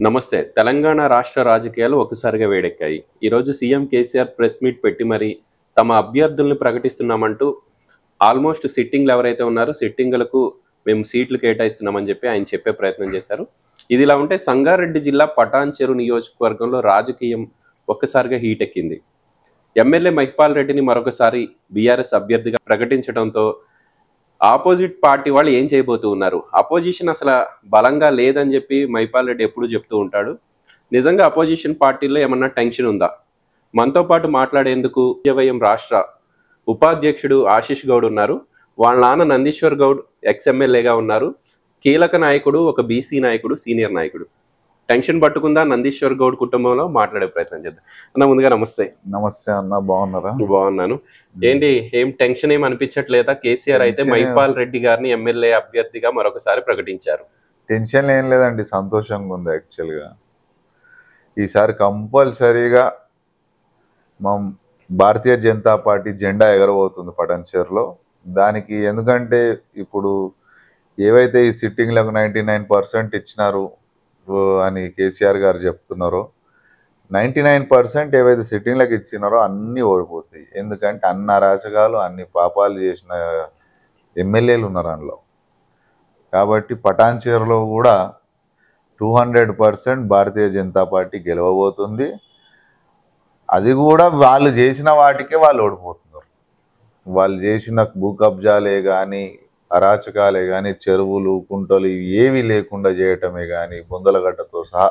నమస్తే తెలంగాణ రాష్ట్ర రాజకీయాలు ఒకసారిగా వేడెక్కాయి ఈరోజు సీఎం కేసీఆర్ ప్రెస్ మీట్ పెట్టి మరి తమ అభ్యర్థుల్ని ప్రకటిస్తున్నామంటూ ఆల్మోస్ట్ సిట్టింగ్లు ఎవరైతే ఉన్నారో సిట్టింగులకు మేము సీట్లు కేటాయిస్తున్నామని చెప్పి ఆయన చెప్పే ప్రయత్నం చేశారు ఇది ఇలా ఉంటే సంగారెడ్డి జిల్లా పటాన్ చెరు నియోజకవర్గంలో రాజకీయం ఒక్కసారిగా హీట్ ఎక్కింది ఎమ్మెల్యే మహిపాల్ రెడ్డిని మరొకసారి బీఆర్ఎస్ అభ్యర్థిగా ప్రకటించడంతో ఆపోజిట్ పార్టీ వాళ్ళు ఏం చేయబోతూ ఉన్నారు అపోజిషన్ అసలు బలంగా లేదని చెప్పి మైపాల్ రెడ్డి ఎప్పుడు చెప్తూ ఉంటాడు నిజంగా అపోజిషన్ పార్టీలో ఏమన్నా టెన్షన్ ఉందా మనతో పాటు మాట్లాడేందుకు విజయవయం రాష్ట్ర ఉపాధ్యక్షుడు ఆశీష్ గౌడ్ ఉన్నారు వాళ్ళ నాన్న నందీశ్వర్ గౌడ్ ఎక్స్ఎమ్మెల్యేగా ఉన్నారు కీలక నాయకుడు ఒక బీసీ నాయకుడు సీనియర్ నాయకుడు టెన్షన్ పట్టుకుందా నందీశ్వర్ గౌడ్ కుటుంబంలో మాట్లాడే ప్రయత్నం చేద్దాం అన్న ముందుగా నమస్తే నమస్తే అన్న బాగున్నారా బాగున్నాను ఏంటి ఏం టెన్షన్ ఏం అనిపించట్లేదా కేసీఆర్ అయితే టెన్షన్ ఏం- మైపాల్ రెడ్డి గారిని ఎమ్మెల్యే అభ్యర్థిగా మరొకసారి ప్రకటించారు టెన్షన్ ఏం లేదండి సంతోషంగా ఉంది యాక్చువల్గా ఈసారి కంపల్సరీగా మా భారతీయ జనతా పార్టీ జెండా ఎగరబోతుంది పటన్చేరులో దానికి ఎందుకంటే ఇప్పుడు ఏవైతే ఈ సిట్టింగ్లకు నైంటీ నైన్ పర్సెంట్ ఇచ్చినారు ఓ అని కేసీఆర్ గారు చెప్తున్నారో నైంటీ నైన్ పర్సెంట్ ఏవైతే సిట్టింగ్లకు ఇచ్చినారో అన్నీ ఓడిపోతాయి ఎందుకంటే అన్ని అరాచకాలు అన్ని పాపాలు చేసిన ఎమ్మెల్యేలు ఉన్నారు అందులో కాబట్టి పటాన్చేరులో కూడా two hundred percent Bharatiya Janata party గెలవబోతుంది అది కూడా వాళ్ళు చేసిన వాటికే వాళ్ళు ఓడిపోతున్నారు వాళ్ళు చేసిన భూ కబ్జాలే కానీ అరాచకాలే కానీ చెరువులు కుంటలు ఇవి ఏవి లేకుండా చేయటమే కానీ బొందలగడ్డతో సహా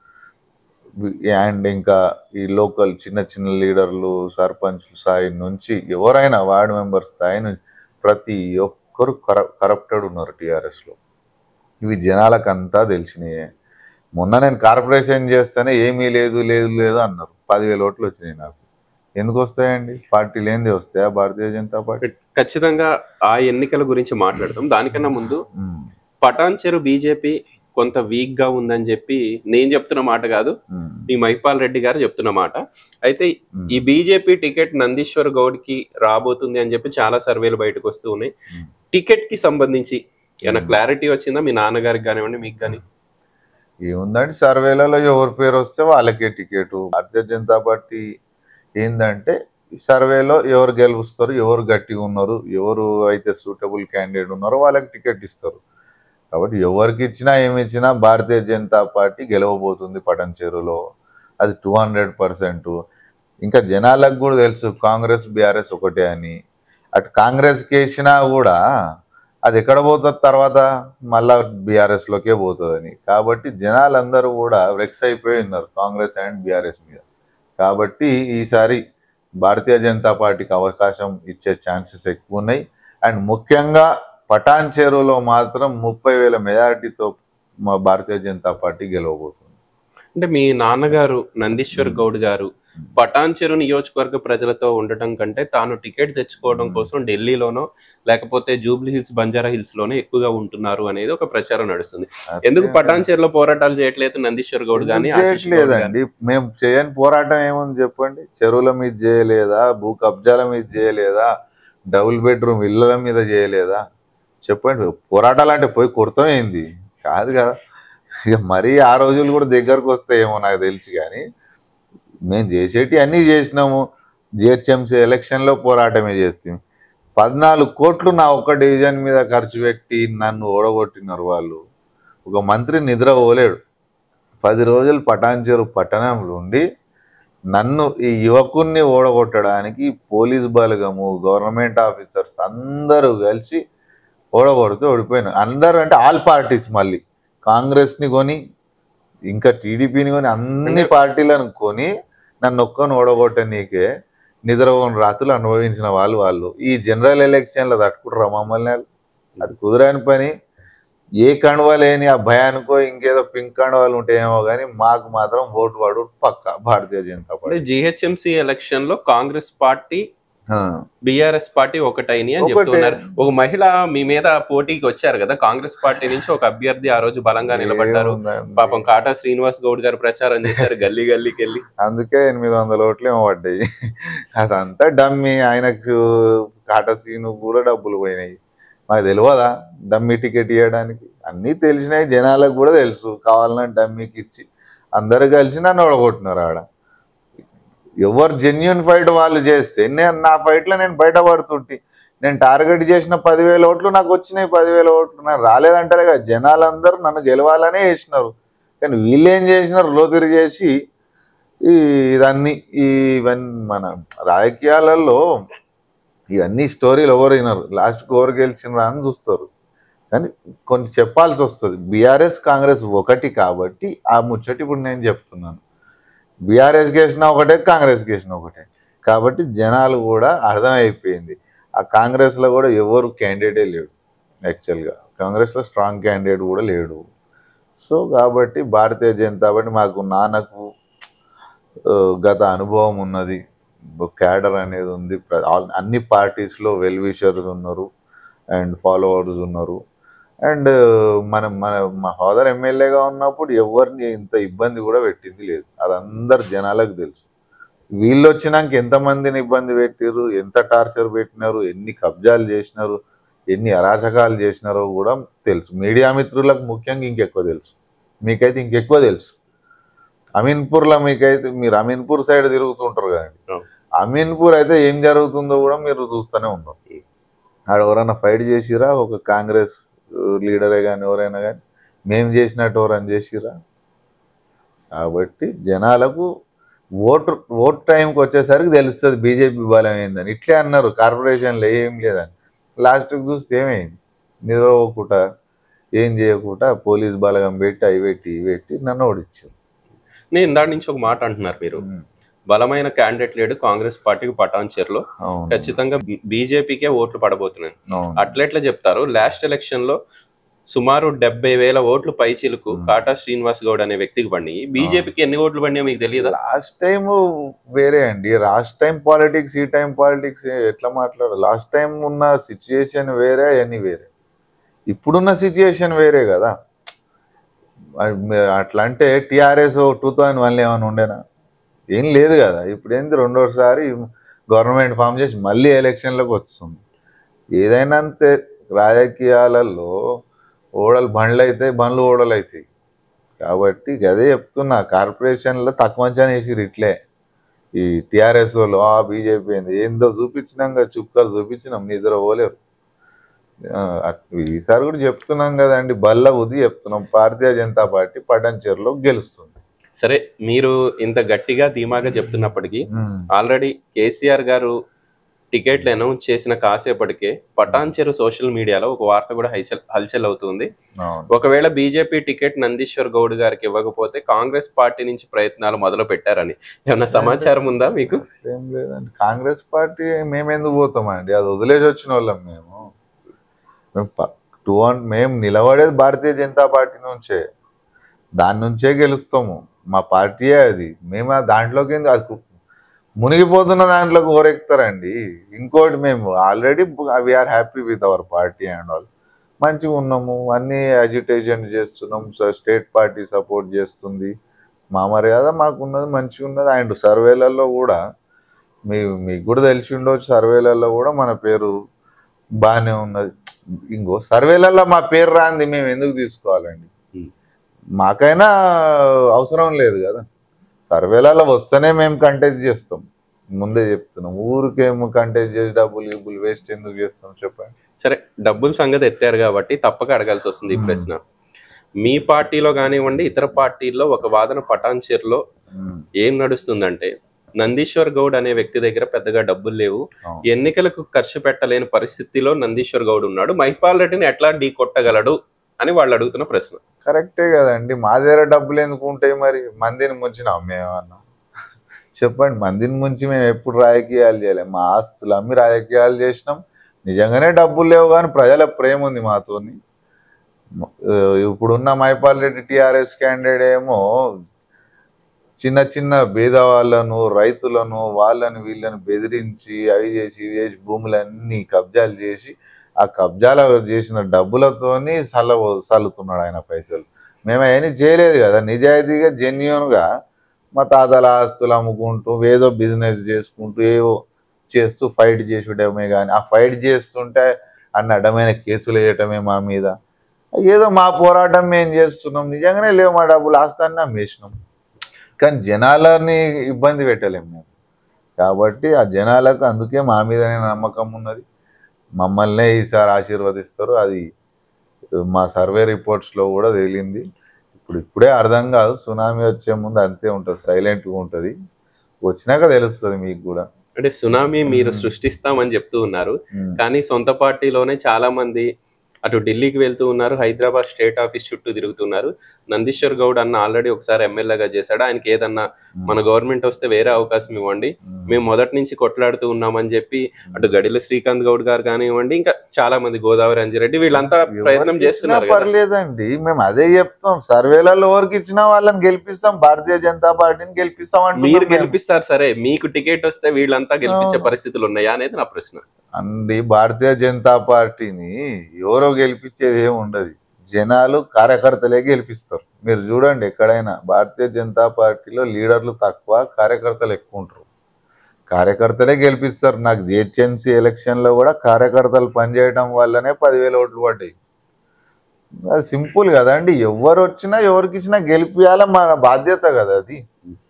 అండ్ ఇంకా ఈ లోకల్ చిన్న చిన్న లీడర్లు సర్పంచ్ స్థాయి నుంచి ఎవరైనా వార్డు మెంబర్ స్థాయి నుంచి ప్రతి ఒక్కరు కర కరప్టెడ్ ఉన్నారు టీఆర్ఎస్లో ఇవి జనాలకంతా తెలిసినాయే మొన్న నేను కార్పొరేషన్ చేస్తేనే ఏమీ లేదు లేదు లేదు అన్నారు పదివేల ఓట్లు వచ్చినాయి నాకు ఎందుకు వస్తాయండి పార్టీ లేనిది వస్తాయా భారతీయ జనతా పార్టీ ఖచ్చితంగా ఆ ఎన్నికల గురించి మాట్లాడతాం దానికన్నా ముందు ఉమ్, పటాన్ చెరు బీజేపీ కొంత వీక్ గా ఉందని చెప్పి నేను చెప్తున్న మాట కాదు ఉమ్, ఈ మహిపాల్ రెడ్డి గారు చెప్తున్న మాట అయితే ఉమ్. ఈ బీజేపీ టికెట్ నందీశ్వర్ గౌడ్ కి రాబోతుంది అని చెప్పి చాలా సర్వేలు బయటకు వస్తూ ఉన్నాయి Hmm. టికెట్ కి సంబంధించి ఏమైనా Hmm. క్లారిటీ వచ్చిందా మీ నాన్నగారికి కానివ్వండి మీకు కానీ ఏముందండి సర్వేలలో ఎవరి పేరు వస్తే వాళ్ళకే టికెట్ భారతీయ జనతా పార్టీ ఏంటంటే ఈ సర్వేలో ఎవరు గెలుస్తారు ఎవరు గట్టిగా ఉన్నారు ఎవరు అయితే సూటబుల్ క్యాండిడేట్ ఉన్నారో వాళ్ళకి టికెట్ ఇస్తారు కాబట్టి ఎవరికి ఇచ్చినా ఏమి ఇచ్చినా భారతీయ జనతా పార్టీ గెలవబోతుంది పటంచేరులో అది టూ హండ్రెడ్ పర్సెంట్ ఇంకా జనాలకు కూడా తెలుసు కాంగ్రెస్ బీఆర్ఎస్ ఒకటే అని అటు కాంగ్రెస్కి వేసినా కూడా అది ఎక్కడ పోతుంది తర్వాత మళ్ళా బీఆర్ఎస్ లోకే పోతుందని కాబట్టి జనాలందరూ కూడా వెక్స్ అయిపోయి ఉన్నారు కాంగ్రెస్ అండ్ బీఆర్ఎస్ మీద కాబట్టి ఈసారి భారతీయ జనతా పార్టీకి అవకాశం ఇచ్చే ఛాన్సెస్ ఎక్కువ ఉన్నాయి అండ్ ముఖ్యంగా పటాన్ చెరువులో మాత్రం ముప్పై వేల మెజారిటీతో మా భారతీయ జనతా పార్టీ గెలవబోతుంది అంటే మీ నాన్నగారు నందీశ్వర్ గౌడ్ గారు పటాన్ చెరు నియోజకవర్గ ప్రజలతో ఉండటం కంటే తాను టికెట్ తెచ్చుకోవడం Hmm. కోసం ఢిల్లీలోనో లేకపోతే జూబ్లీ హిల్స్ బంజారా హిల్స్ లోనే ఎక్కువగా ఉంటున్నారు అనేది ఒక ప్రచారం నడుస్తుంది ఎందుకు పటాన్ చెరులో పోరాటాలు చేయట్లేదు నందీశ్వర్ గౌడ్ గానీ ఎందుకు ఆశీష్ గౌడ్ గానీ? చేయట్లేదండి మేము చేయని పోరాటం ఏముంది చెప్పండి చెరువుల మీద చేయలేదా భూ కబ్జాల మీద చేయలేదా డబుల్ బెడ్రూమ్ ఇళ్ళ మీద చేయలేదా చెప్పండి పోరాటాలు అంటే పోయి కొడతామేంది కాదు కదా ఇక మరీ ఆ రోజులు కూడా దగ్గరకు వస్తాయేమో నాకు తెలిసి కానీ మేము చేసేటి అన్నీ చేసినాము జిహెచ్ఎంసీ ఎలక్షన్లో పోరాటమే చేస్తాం పద్నాలుగు కోట్లు నా ఒక్క డివిజన్ మీద ఖర్చు పెట్టి నన్ను ఓడగొట్టినారు వాళ్ళు ఒక మంత్రి నిద్ర పోలేడు పది రోజులు పటాన్చెరు పట్టణంలో ఉండి నన్ను ఈ యువకుణ్ణి ఓడగొట్టడానికి పోలీస్ బలగము గవర్నమెంట్ ఆఫీసర్స్ అందరూ కలిసి ఓడగొడితే ఓడిపోయినారు అందరూ అంటే ఆల్ పార్టీస్ మళ్ళీ కాంగ్రెస్ని కొని ఇంకా టీడీపీని కొని అన్ని పార్టీలను కొని నన్ను ఒక్కని ఓడగొట్ట నీకే నిద్రపోని రాత్రులు అనుభవించిన వాళ్ళు వాళ్ళు ఈ జనరల్ ఎలక్షన్లో తట్టుకుంటారా మమ్మల్ని వాళ్ళు? అది కుదరని పని ఏ కండువ లేని ఆ భయానికో ఇంకేదో పింక్ కండువాలు ఉంటాయేమో కానీ మాకు మాత్రం ఓటు వాడు పక్క భారతీయ జనతా అంటే పార్టీ జిహెచ్ఎంసీ ఎలక్షన్ లో కాంగ్రెస్ పార్టీ ఆ, బిఆర్ఎస్ పార్టీ ఒకటైని అని ఒకటే. చెప్తున్నారు ఒక మహిళ మీ మీద పోటీకి వచ్చారు కదా కాంగ్రెస్ పార్టీ నుంచి ఒక అభ్యర్థి ఆ రోజు బలంగా నిలబడ్డారు ఏముందండి? పాపం కాటా శ్రీనివాస్ గౌడ్ గారు ప్రచారం చేశారు గల్లీ గల్లీకి వెళ్ళి అందుకే ఎనిమిది వందల ఓట్లు ఏమో పడ్డాయి అదంతా డమ్మి ఆయనకు కాటా సీను కూడా డబ్బులు పోయినాయి మాకు తెలియదా డమ్మీ టికెట్ ఇవ్వడానికి అన్నీ తెలిసినాయి జనాలకు కూడా తెలుసు కావాలన్నా డమ్మీకి ఇచ్చి అందరు కలిసి నన్ను ఓడగొట్టినారు ఆడ ఎవరు జెన్యున్ ఫైట్ వాళ్ళు చేస్తే నేను నా ఫైట్లో నేను బయటపడుతుంటే నేను టార్గెట్ చేసిన పదివేల ఓట్లు నాకు వచ్చినాయి పదివేల ఓట్లు నాకు రాలేదంటారే కదా జనాలందరూ నన్ను గెలవాలనే చేసినారు కానీ వీళ్ళు ఏం చేసినారు లోతురు చేసి ఈ ఇదన్నీ ఈ ఇవన్నీ మన రాజకీయాలలో ఇవన్నీ స్టోరీలు ఎవరు వినరు లాస్ట్కి ఎవరు గెలిచినరా అని చూస్తారు కానీ కొన్ని చెప్పాల్సి వస్తుంది బీఆర్ఎస్ కాంగ్రెస్ ఒకటి కాబట్టి ఆ ముచ్చటి ఇప్పుడు నేను చెప్తున్నాను బీఆర్ఎస్ గేసిన ఒకటే కాంగ్రెస్ గేసిన ఒకటే కాబట్టి జనాలు కూడా అర్థమైపోయింది ఆ కాంగ్రెస్లో కూడా ఎవరు క్యాండిడేటే లేడు యాక్చువల్గా కాంగ్రెస్లో స్ట్రాంగ్ క్యాండిడేట్ కూడా లేడు సో కాబట్టి భారతీయ జనతా పార్టీ మాకు నాన్నకు ఆ, గత అనుభవం ఉన్నది క్యాడర్ అనేది ఉంది ప్ర- ఆల్- అన్ని పార్టీస్లో వెల్ విషర్స్ ఉన్నారు అండ్ ఫాలోవర్స్ ఉన్నారు అండ్ మనం మన మా ఫాదర్ ఎమ్మెల్యేగా ఉన్నప్పుడు ఎవరిని ఇంత ఇబ్బంది కూడా పెట్టింది లేదు అది అందరు జనాలకు తెలుసు వీళ్ళు వచ్చినాక ఎంతమందిని ఇబ్బంది పెట్టారు ఎంత టార్చర్ పెట్టినారు ఎన్ని కబ్జాలు చేసినారు ఎన్ని అరాచకాలు చేసినారో కూడా తెలుసు మీడియా మిత్రులకు ముఖ్యంగా ఇంకెక్కువ తెలుసు మీకైతే ఇంకెక్కువ తెలుసు అమీన్పూర్లో మీకైతే మీరు అమీన్పూర్ సైడ్ తిరుగుతుంటారు కదండి అవును. అమీన్పూర్ అయితే ఏం జరుగుతుందో కూడా మీరు చూస్తూనే ఉన్నారు ఆడ ఎవరైనా ఫైట్ చేసిరా ఒక కాంగ్రెస్ లీడరే కానీ ఎవరైనా కానీ మేము చేసినట్టు ఎవరైనా చేసిరా కాబట్టి జనాలకు ఓటు ఓట్ టైంకి వచ్చేసరికి తెలుస్తుంది బీజేపీ బలం ఏందని ఇట్లే అన్నారు కార్పొరేషన్లో ఏం లేదని లాస్ట్కి చూస్తే ఏమైంది నిద్రపోకుండా ఏం చేయకుండా పోలీస్ బలగం పెట్టి అవి పెట్టి ఇవి పెట్టి నన్ను ఓడిచ్చారు నేను ఇందాక నుంచి ఒక మాట అంటున్నారు మీరు బలమైన క్యాండిడేట్ లేడు కాంగ్రెస్ పార్టీకి పటాన్చేరులో అవును ఖచ్చితంగా బీజేపీకే ఓట్లు పడబోతున్నాయి అవును అట్లెట్లా చెప్తారు లాస్ట్ ఎలక్షన్ లో సుమారు డెబ్బై వేల ఓట్లు పైచిలుకు కాటా శ్రీనివాస్ గౌడ్ అనే వ్యక్తికి పడి బీజేపీకి ఎన్ని ఓట్లు పడినాయో మీకు తెలియదా లాస్ట్ టైం వేరే అండి లాస్ట్ టైం పాలిటిక్స్ ఈ టైం పాలిటిక్స్ ఎట్లా మాట్లాడారు లాస్ట్ టైం ఉన్న సిచ్యుయేషన్ వేరే అవన్నీ వేరే ఇప్పుడున్న సిచ్యుయేషన్ వేరే కదా మరి మే- అట్లా అంటే టీఆర్ఎస్ టూ థౌజండ్ వన్లో ఏమైనా ఉండేనా ఏం లేదు కదా ఇప్పుడు ఏంది రెండోసారి గవర్నమెంట్ ఫామ్ చేసి మళ్ళీ ఎలక్షన్లోకి వస్తుంది ఏదైనా అంతే రాజకీయాలలో ఓడలు బండ్లు అవుతాయి బండ్లు ఓడలు అవుతాయి కాబట్టి అదే చెప్తున్నా కార్పొరేషన్లో తక్కువ అంచనా వేసిరు ఇట్లే ఈ టీఆర్ఎస్ వాళ్ళు ఆ బీజేపీ ఏంది ఏందో చూపించినాక చుక్కలు చూపించినాం నిద్ర పోలేరు ఆ, అట్- ఈసారి కూడా చెప్తున్నాం కదండి బల్ల ఉది చెప్తున్నాం భారతీయ జనతా పార్టీ పటంచెరులో గెలుస్తుంది సరే మీరు ఇంత గట్టిగా ధీమాగా చెప్తున్నప్పటికీ ఆల్రెడీ కేసీఆర్ గారు టికెట్లు అనౌన్స్ చేసిన కాసేపటికే పటాన్చెరు సోషల్ మీడియాలో ఒక వార్త కూడా హల్చల్ హల్చల్ అవుతుంది అవును ఒకవేళ బీజేపీ టికెట్ నందీశ్వర్ గౌడ్ గారికి ఇవ్వకపోతే కాంగ్రెస్ పార్టీ నుంచి ప్రయత్నాలు మొదలు పెట్టారని ఏమన్నా సమాచారం ఉందా మీకు ఏం లేదండి కాంగ్రెస్ పార్టీ మేము ఎందుకు పోతామండి అది వదిలేసి వచ్చిన వాళ్ళం మేము మేము టూ వన్ మేము నిలబడేది భారతీయ జనతా పార్టీ నుంచే దాని నుంచే గెలుస్తాము మా పార్టీయే అది మేము ఆ దాంట్లోకి ఎందుకు- అది కు- మునిగిపోతున్న దాంట్లోకి ఓరెక్తారండి ఇంకోటి మేము already we are happy with our party and all మంచిగా ఉన్నాము అన్ని అజిటేషన్ చేస్తున్నాం స్టేట్ పార్టీ సపోర్ట్ చేస్తుంది మా మర్యాద మాకున్నది మంచిగా ఉన్నది అండ్ సర్వేలలో కూడా మీ మీకు కూడా తెలిసి ఉండవచ్చు సర్వేలలో కూడా మన పేరు బాగానే ఉన్నది ఇంకో సర్వేలలో మా పేరు రాంది మేము ఎందుకు తీసుకోవాలండి Hmm. మాకైనా అవసరం లేదు కదా సర్వేలలో వస్తేనే మేము కంటెస్ట్ చేస్తాం ముందే చెప్తున్నాం ఊరికేమో కంటెస్ట్ చేసి డబ్బులు గిబ్బులు వేస్ట్ ఎందుకు చేస్తాం చెప్పండి సరే డబ్బుల సంగతి ఎత్తారు కాబట్టి తప్పక అడగాల్సి వస్తుంది ఈ ప్రశ్న మీ పార్టీలో కానివ్వండి ఇతర పార్టీల్లో ఒక వాదన పటాన్చేరులో Hmm. ఏం నడుస్తుందంటే నందీశ్వర్ గౌడ్ అనే వ్యక్తి దగ్గర పెద్దగా డబ్బులు లేవు అవును. ఎన్నికలకు ఖర్చు పెట్టలేని పరిస్థితిలో నందీశ్వర్ గౌడ్ ఉన్నాడు మహిపాల్ రెడ్డిని ఎట్లా ఢీ కొట్టగలడు అని వాళ్ళు అడుగుతున్న ప్రశ్న కరెక్టే కదండి మా దగ్గర డబ్బులు ఎందుకు ఉంటాయి మరి మందిని ముంచినాం మేమన్నా చెప్పండి మందిని ముంచి మేము ఎప్పుడు రాజకీయాలు చేయలేం మా ఆస్తులు అమ్మి రాజకీయాలు చేసినాం నిజంగానే డబ్బులు లేవు కానీ ప్రజల ప్రేమ ఉంది మాతోని ఆ, ఇప్పుడున్న మైపాల్ రెడ్డి టిఆర్ఎస్ క్యాండిడేట్ ఏమో చిన్న చిన్న పేదవాళ్ళను రైతులను వాళ్ళని వీళ్ళని బెదిరించి అవి చేసి ఇవి చేసి భూములన్నీ కబ్జాలు చేసి ఆ కబ్జాలు చేసిన డబ్బులతోని సల్ల చల్లుతున్నాడు ఆయన పైసలు మేము అవన్నీ చేయలేదు కదా నిజాయితీగా జెన్యున్గా మా తాతల ఆస్తులు అమ్ముకుంటూ ఏదో బిజినెస్ చేసుకుంటూ ఏవో చేస్తూ ఫైట్ చేసుడమే కానీ ఆ ఫైట్ చేస్తుంటే అన్ని అడ్డమైన కేసులు వేయటమే మా మీద ఏదో మా పోరాటం మేము చేస్తున్నాం నిజంగానే లేవు మా డబ్బులు ఆస్తాన్ని అమ్మేసినాం కానీ జనాలని ఇబ్బంది పెట్టలేము మేము కాబట్టి ఆ జనాలకు అందుకే మా మీదనే నమ్మకం ఉన్నది మమ్మల్నే ఈసారి ఆశీర్వదిస్తారు అది మా సర్వే రిపోర్ట్స్లో కూడా తేలింది ఇప్పుడు ఇప్పుడే అర్థం కాదు సునామీ వచ్చే ముందు అంతే ఉంటుంది సైలెంట్గా ఉంటుంది వచ్చినాక తెలుస్తుంది మీకు కూడా అంటే సునామీ మీరు సృష్టిస్తామని చెప్తూ ఉన్నారు ఉమ్. కానీ సొంత పార్టీలోనే చాలా మంది అటు ఢిల్లీకి వెళ్తూ ఉన్నారు హైదరాబాద్ స్టేట్ ఆఫీస్ చుట్టూ తిరుగుతున్నారు నందీశ్వర్ గౌడ్ అన్న ఆల్రెడీ ఒకసారి ఎమ్మెల్యేగా చేశాడు ఆయనకి ఏదన్నా మన గవర్నమెంట్ వస్తే వేరే అవకాశం ఇవ్వండి ఉమ్. మేము మొదటి నుంచి కొట్లాడుతూ ఉన్నామని చెప్పి అటు గడిల శ్రీకాంత్ గౌడ్ గారు కానివ్వండి ఇంకా చాలా మంది గోదావరి అంజిరెడ్డి వీళ్ళంతా ప్రయత్నం ఎవరికి చేస్తున్నారు ఇచ్చినా కదా. పర్లేదండి మేము అదే చెప్తాం సర్వేలలో ఎవరికి ఇచ్చినా వాళ్ళని గెలిపిస్తాం భారతీయ జనతా పార్టీని గెలిపిస్తాం మీరు అంటున్నాం మేము. గెలిపిస్తారు సరే మీకు టికెట్ వస్తే వీళ్ళంతా గెలిపించే పరిస్థితులు ఉన్నాయా అనేది నా ప్రశ్న అండి భారతీయ జనతా పార్టీని ఎవరో గెలిపించేది ఏమి ఉండదు జనాలు కార్యకర్తలే గెలిపిస్తారు మీరు చూడండి ఎక్కడైనా భారతీయ జనతా పార్టీలో లీడర్లు తక్కువ కార్యకర్తలు ఎక్కువ ఉంటారు కార్యకర్తలే గెలిపిస్తారు నాకు జిహెచ్ఎంసీ ఎలక్షన్లో కూడా కార్యకర్తలు పనిచేయడం వల్లనే పదివేల ఓట్లు పడ్డాయి అది సింపుల్ కదండి ఎవరు వచ్చినా ఎవరికి ఇచ్చినా గెలిపియాల మన బాధ్యత కదా అది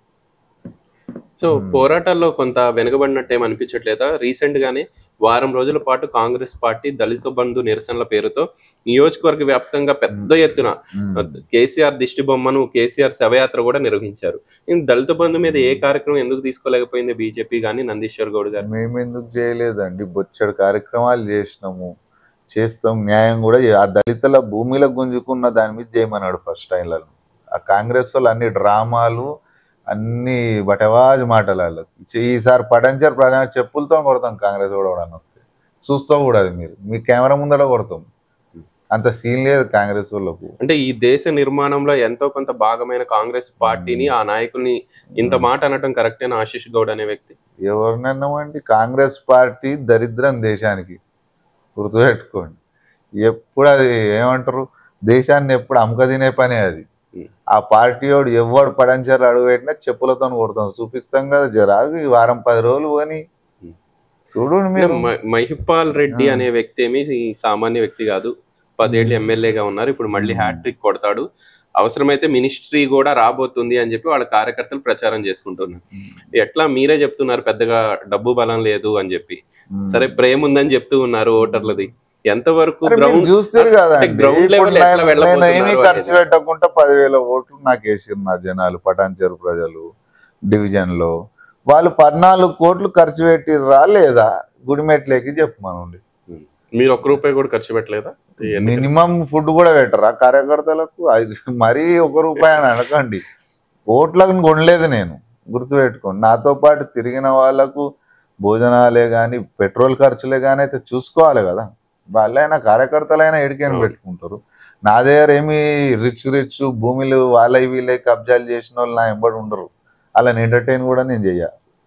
సో పోరాటాల్లో కొంత వెనుకబడినట్టు ఏం అనిపించట్లేదా రీసెంట్ గానే వారం రోజుల పాటు కాంగ్రెస్ పార్టీ దళిత బంధు నిరసనల పేరుతో నియోజకవర్గ వ్యాప్తంగా పెద్ద ఎత్తున కేసీఆర్ దిష్టి బొమ్మను కేసీఆర్ శవయాత్ర కూడా నిర్వహించారు ఈ దళిత బంధు మీద ఏ కార్యక్రమం ఎందుకు తీసుకోలేకపోయింది బీజేపీ గానీ నందీశ్వర్ గౌడ్ గారు మేము ఎందుకు చేయలేదండి బొచ్చడు కార్యక్రమాలు చేసినాము చేస్తాం న్యాయం కూడా చే- ఆ దళితుల భూమిలో గుంజుకున్న దాని మీద చేయమన్నాడు ఫస్ట్ టైంలలో ఆ కాంగ్రెస్ వాళ్ళు అన్ని డ్రామాలు అన్ని బటవాజ్ మాటలు వాళ్ళకి చే- ఈసారి పడంచర్ ప్రజా చెప్పులతో కొడతాం కాంగ్రెస్ కూడా కూడా వస్తే చూస్తూ కూడా అది మీరు మీ కెమెరా ముందర కొడతాం అంత సీన్ లేదు కాంగ్రెస్ వాళ్ళకు అంటే ఈ దేశ నిర్మాణంలో ఎంతో కొంత భాగమైన కాంగ్రెస్ పార్టీని ఆ నాయకుల్ని ఇంత మాట అనటం కరెక్టేనా ఆశీష్ గౌడ్ అనే వ్యక్తి ఎవరినన్నామండి కాంగ్రెస్ పార్టీ దరిద్రం దేశానికి గుర్తుపెట్టుకోండి ఎప్పుడు అది ఏమంటారు దేశాన్ని ఎప్పుడు అమ్మక తినే పనే అది Hmm. ఆ పార్టీ వాడు ఎవడు పడంచారు అడుగు పెట్టినా చెప్పులతో కొడతాం చూపిస్తాం కదా జరాగు ఈ వారం పది రోజులు పోని Hmm. చూడండి మీరు మ- మహిపాల్ రెడ్డి ఆ. అనే వ్యక్తి ఏమి ఈ సామాన్య వ్యక్తి కాదు పదేళ్ళు ఎమ్మెల్యేగా ఉన్నారు ఇప్పుడు మళ్ళీ Hmm. హ్యాట్రిక్ కొడతాడు అవసరమైతే మినిస్ట్రీ కూడా రాబోతుంది అని చెప్పి వాళ్ళ కార్యకర్తలు ప్రచారం చేసుకుంటున్నారు ఎట్లా మీరే చెప్తున్నారు పెద్దగా డబ్బు బలం లేదు అని చెప్పి Hmm. సరే ప్రేమ ఉందని చెప్తూ ఉన్నారు ఓటర్లది ఎంతవరకు అరే మీరు గ్రౌండ్ చూస్తారు కదా అంటే ground level ఇప్పుడు ఎట్లా నేను- నేను వెళ్ళబోతున్నారు ఏమీ అనేది. ఖర్చు పెట్టకుండా పదివేల ఓట్లు నాకు వేసిరు నా జనాలు పటాన్చెరు ప్రజలు డివిజన్ లో వాళ్ళు పద్నాలుగు కోట్లు ఖర్చు పెట్టిర్రా లేదా గుడిమెట్లేకి చెప్పమనండి మీరు ఒక్క రూపాయి కూడా ఖర్చు పెట్టలేదా ఈ ఎన్నికలు? మినిమం ఫుడ్ కూడా పెట్టరా కార్యకర్తలకు అది మరీ ఒక రూపాయి అని అనకండి ఓట్లను కొనలేదు నేను గుర్తుపెట్టుకోండి నాతో పాటు తిరిగిన వాళ్ళకు భోజనాలే కానీ పెట్రోల్ ఖర్చులే కానీ అయితే చూసుకోవాలి కదా వాళ్ళైనా కార్యకర్తలైనా ఎడికైనా అవును. పెట్టుకుంటారు నా దగ్గర ఏమి రిచ్ రిచ్ భూమిలు వాళ్ళ వీళ్ళే కబ్జాలు చేసిన వాళ్ళు నా ఎంబడి ఉండరు వాళ్ళని ఎంటర్టైన్ కూడా నేను చెయ్య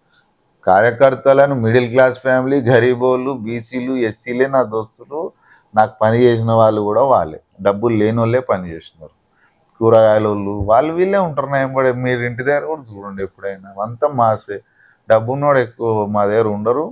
కార్యకర్తలను మిడిల్ క్లాస్ ఫ్యామిలీ గరీబోళ్ళు బీసీలు ఎస్సీలే నా దోస్తులు నాకు పని చేసిన వాళ్ళు కూడా వాళ్ళే డబ్బులు లేని వాళ్ళే పని చేసినారు కూరగాయల వాళ్ళు వాళ్ళు వీళ్ళే ఉంటారు నా ఎంబడి మీరు ఇంటి దగ్గర కూడా చూడండి ఎప్పుడైనా అంతా మాసే డబ్బున్నోడు ఎక్కువ మా దగ్గర ఉండరు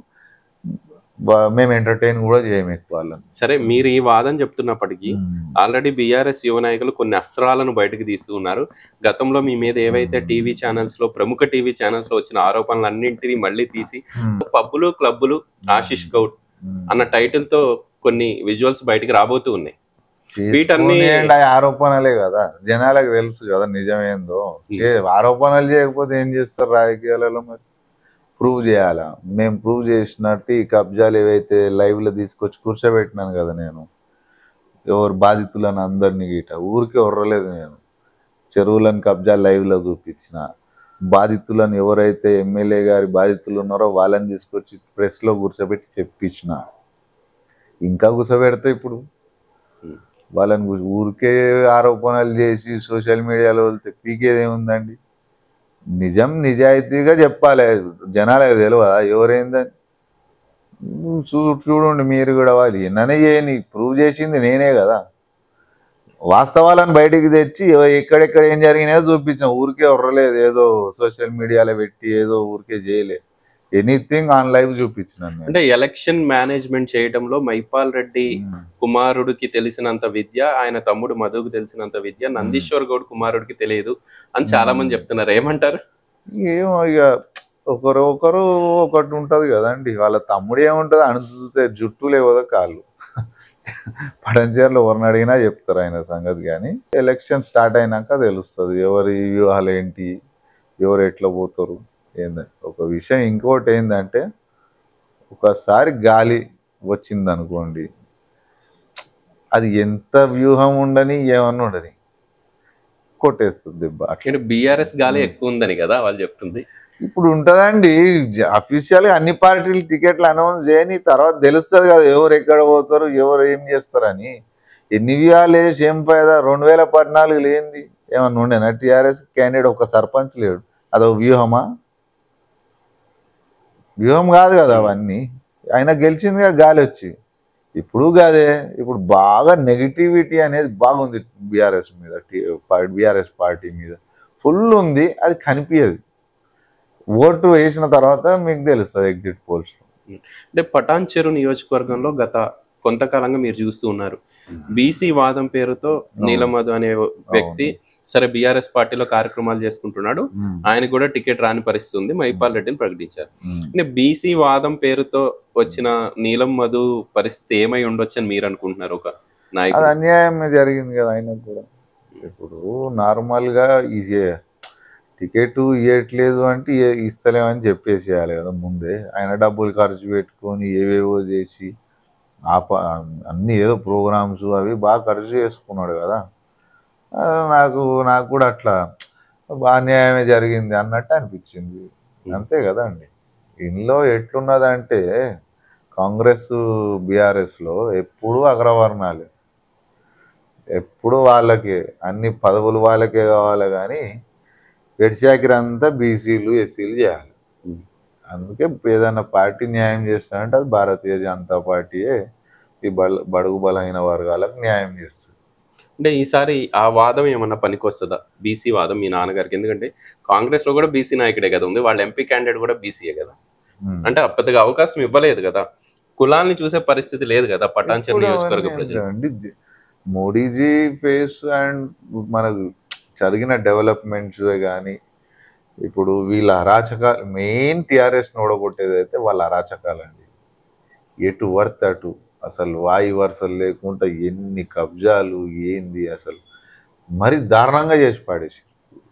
బా- మేము ఎంటర్టైన్ కూడా చేయము ఎక్కువ వాళ్ళని సరే మీరు ఈ వాదన చెప్తున్నప్పటికీ ఉమ్. ఆల్రెడీ బీఆర్ఎస్ యువ నాయకులు కొన్ని అస్త్రాలను బయటకు తీస్తూ ఉన్నారు గతంలో మీ మీద ఏవైతే టీవీ ఛానల్స్ లో ప్రముఖ టీవీ ఛానల్స్ లో వచ్చిన ఆరోపణలు అన్నింటినీ మళ్ళీ తీసి ఉమ్. పబ్బులు క్లబ్బులు ఆశిష్ గౌడ్ ఉమ్. అన్న టైటిల్ తో కొన్ని విజువల్స్ బయటికి రాబోతూ ఉన్నాయి వీటన్ని- చేసుకునేయండి, ఆ ఆరోపణలే కదా జనాలకు తెలుసు కదా నిజమేందో చే- ఆరోపణలు చేయకపోతే ఏం చేస్తారు రాజకీయాలలో మరి ప్రూవ్ చేయాలా మేము ప్రూవ్ చేసినట్టు ఈ కబ్జాలు ఏవైతే లైవ్ లో తీసుకొచ్చి కూర్చోబెట్టినాను కదా నేను ఎవరు బాధితులను అందరినీ గీట ఊరికే ఉర్రలేదు నేను చెరువులను కబ్జా లైవ్ లో చూపించిన బాధితులను ఎవరైతే ఎమ్మెల్యే గారి బాధితులు ఉన్నారో వాళ్ళని తీసుకొచ్చి ప్రెస్ లో కూర్చోబెట్టి చెప్పించిన ఇంకా కూర్చోబెడితే ఇప్పుడు వాళ్ళని గు- ఊరికే ఆరోపణలు చేసి సోషల్ మీడియాలో వెళ్తే పీకేది ఏముందండి నిజం నిజాయితీగా చెప్పాలి జనాలకు తెలియదా ఎవరైందని నువ్వు చూ చూడండి మీరు కూడా వాళ్ళు ఎన్ననే చేయని ప్రూవ్ చేసింది నేనే కదా వాస్తవాలను బయటికి తెచ్చి ఎవ- ఎక్కడెక్కడ ఏం జరిగినాయో చూపించాం ఊరికే ఉర్రలేదు ఏదో సోషల్ మీడియాలో పెట్టి ఏదో ఊరికే చేయలే ఎనీథింగ్ ఆన్ లైవ్ చూపించినాను నేను. అంటే ఎలక్షన్ మేనేజ్మెంట్ చేయడంలో మైపాల్ రెడ్డి ఉమ్. కుమారుడికి తెలిసినంత విద్య ఆయన తమ్ముడు మధుకు తెలిసినంత విద్య నందీశ్వర్ గౌడ్ కుమారుడికి తెలియదు అని చాలా మంది చెప్తున్నారు ఏమంటారు ఏమో ఇక ఒకరు ఒకరు ఒకటి ఉంటది కదండి వాళ్ళ తమ్ముడు ఏముంటది అణుతుతే జుట్టు లేవదో కాళ్ళు పడంచేర్లు ఎవరిని అడిగినా చెప్తారు ఆయన సంగతి కానీ ఎలక్షన్ స్టార్ట్ అయినాక తెలుస్తుంది ఎవరి వ్యూహాలు ఏంటి ఎవరు ఎట్లా పోతారు ఏందని ఒక విషయం ఇంకోటి ఏంటంటే ఒకసారి గాలి వచ్చింది అనుకోండి అది ఎంత వ్యూహం ఉండని ఏమన్నా ఉండని కొట్టేస్తుంది దెబ్బ అట్లా అంటే బీఆర్ఎస్ గాలి ఎక్కువ ఉందని కదా వాళ్ళు చెప్తుంది ఇప్పుడు ఉంటదండి అఫీషియల్ గా అన్ని పార్టీలు టికెట్లు అనౌన్స్ చేయని తర్వాత తెలుస్తుంది కదా ఎవరు ఎక్కడ పోతారు ఎవరు ఏం చేస్తారని ఎన్ని వ్యూహాలు వేసి ఏం ఫైదా రెండు వేల పద్నాలుగు లేనిది ఏమన్నా ఉండేనా టీఆర్ఎస్ క్యాండిడేట్ ఒక సర్పంచ్ లేడు అదొక వ్యూహమా వ్యూహం కాదు కదా అవన్నీ ఆయన గెలిచిందిగా గాలి వచ్చి ఇప్పుడు కాదే ఇప్పుడు బాగా నెగిటివిటీ అనేది బాగుంది బీఆర్ఎస్ మీద బీఆర్ఎస్ పార్టీ మీద ఫుల్ ఉంది అది కనిపించదు ఓటు వేసిన తర్వాత మీకు తెలుస్తుంది ఎగ్జిట్ పోల్స్ అంటే పటాన్ చెరు నియోజకవర్గంలో గత కొంతకాలంగా మీరు చూస్తూ ఉన్నారు బీసీ వాదం పేరుతో నీలమధు అనే వ్యక్తి సరే బీఆర్ఎస్ పార్టీలో కార్యక్రమాలు చేసుకుంటున్నాడు ఆయన కూడా టికెట్ రాని పరిస్థితి ఉంది మైపాల్ రెడ్డిని ప్రకటించారు అంటే బీసీ వాదం పేరుతో వచ్చిన నీలం మధు పరిస్థితి ఏమై ఉండొచ్చు అని మీరు అనుకుంటున్నారు ఒక అది నాయకుడు అన్యాయం జరిగింది కదా ఆయనకు కూడా ఇప్పుడు నార్మల్ గా ఈజీ టికెట్ ఇవ్వట్లేదు అంటే ఇ- ఇస్తలేమని చెప్పేసేయాలి కదా ముందే ఆయన డబ్బులు ఖర్చు పెట్టుకొని ఏవేవో చేసి ఆ ప- అన్ని ఏదో ప్రోగ్రామ్స్ అవి బాగా ఖర్చు చేసుకున్నాడు కదా ఆ, నాకు నాకు కూడా అట్లా బాగా అన్యాయమే జరిగింది అన్నట్టు అనిపించింది అంతే కదండి ఇందులో ఎట్లున్నదంటే కాంగ్రెస్ బీఆర్ఎస్ లో ఎప్పుడూ అగ్రవర్ణాలే ఎప్పుడు వాళ్ళకే అన్ని పదవులు వాళ్ళకే కావాలి కానీ వెడిచాకిరి అంతా బీసీలు ఎస్సీలు చేయాలి అందుకే ఏదైనా పార్టీ న్యాయం చేస్తానంటే అది భారతీయ జనతా పార్టీయే ఈ బల బడుగు బలహీన వర్గాలకు న్యాయం చేస్తుంది అంటే ఈసారి ఆ వాదం ఏమన్నా పనికొస్తుందా బీసీ వాదం మీ నాన్నగారికి ఎందుకంటే కాంగ్రెస్ లో కూడా బీసీ నాయకుడే కదా ఉంది వాళ్ళ ఎంపీ క్యాండిడేట్ కూడా బీసీయే కదా ఉమ్. అంటే పెద్దగా అవకాశం ఇవ్వలేదు కదా కులాల్ని చూసే పరిస్థితి లేదు కదా పటాన్చర్ ఇప్పుడు నియోజకవర్గ అవన్నీ ప్రజలు ఏంటండి? ది- మోడీజీ ఫేస్ అండ్ మనకు జరిగిన డెవలప్మెంట్స్ కానీ ఇప్పుడు వీళ్ళ అరాచకాలు మెయిన్ టిఆర్ఎస్ ఓడగొట్టేది అయితే వాళ్ళ అరాచకాలండి ఎటు వర్త్ అటు అసలు వాయి వరుసలు లేకుండా ఎన్ని కబ్జాలు ఏంది అసలు మరి దారుణంగా చేసి పాడేసి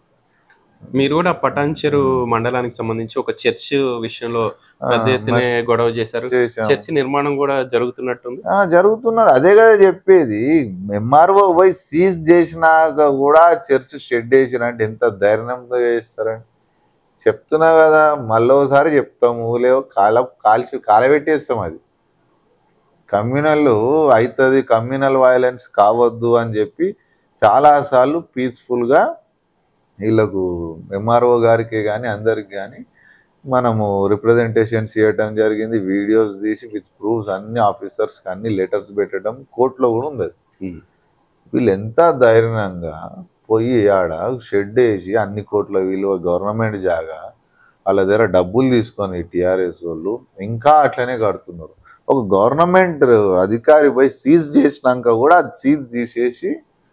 మీరు కూడా పటాన్చెరు మండలానికి సంబంధించి ఒక చర్చ్ విషయంలో పెద్ద ఎత్తున గొడవ చేశారు చేశాం. చర్చ్ నిర్మాణం కూడా జరుగుతున్నట్టుంది ఆ, జరుగుతున్నది అదే కదా చెప్పేది ఎంఆర్ఓ పోయి సీజ్ చేసినాక కూడా చర్చ్ షెడ్ వేసినంటే ఎంత ధైర్యంగా చేస్తారండి చెప్తున్నా కదా మళ్ళీ ఒకసారి చెప్తాము లేవు కాల కాల్చి కాలబెట్టేస్తాం అది కమ్యూనల్ అవుతుంది కమ్యూనల్ వైలెన్స్ కావద్దు అని చెప్పి చాలాసార్లు పీస్ఫుల్గా వీళ్ళకు ఎంఆర్ఓ గారికి కానీ అందరికి కానీ మనము రిప్రజెంటేషన్స్ చేయటం జరిగింది వీడియోస్ తీసి విత్ ప్రూఫ్స్ అన్ని ఆఫీసర్స్కి అన్ని లెటర్స్ పెట్టడం కోర్టులో కూడా ఉంది అది. ఉమ్. వీళ్ళు ఎంత ధైర్యంగా పోయి ఆడ షెడ్ వేసి అన్ని కోట్ల విలువ గవర్నమెంట్ జాగా వాళ్ళ దగ్గర డబ్బులు తీసుకొని టీఆర్ఎస్ వాళ్ళు ఇంకా అట్లనే కడుతున్నారు ఒక గవర్నమెంట్ అధికారి పోయి సీజ్ చేసినాక కూడా అది సీజ్ తీసేసి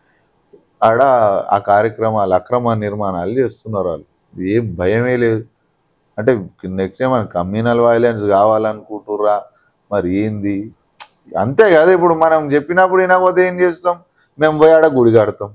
ఆడ ఆ కార్యక్రమాలు అక్రమ నిర్మాణాలు చేస్తున్నారు వాళ్ళు ఏం భయమే లేదు అంటే నెక్స్ట్ ఏమైనా కమ్యూనల్ వైలెన్స్ కావాలనుకుంటుర్రా మరి ఏంది అంతే కదా ఇప్పుడు మనం చెప్పినప్పుడు వినకపోతే ఏం చేస్తాం మేము పోయి ఆడ గుడి కడతాం